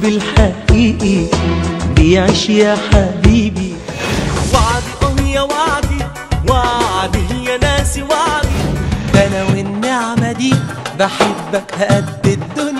الحب الحقيقي بيعيش يا حبيبي وعدي اه يا وعدي وعدي يا ناسي وعدي ده انا والنعمة دي بحبك قد الدنيا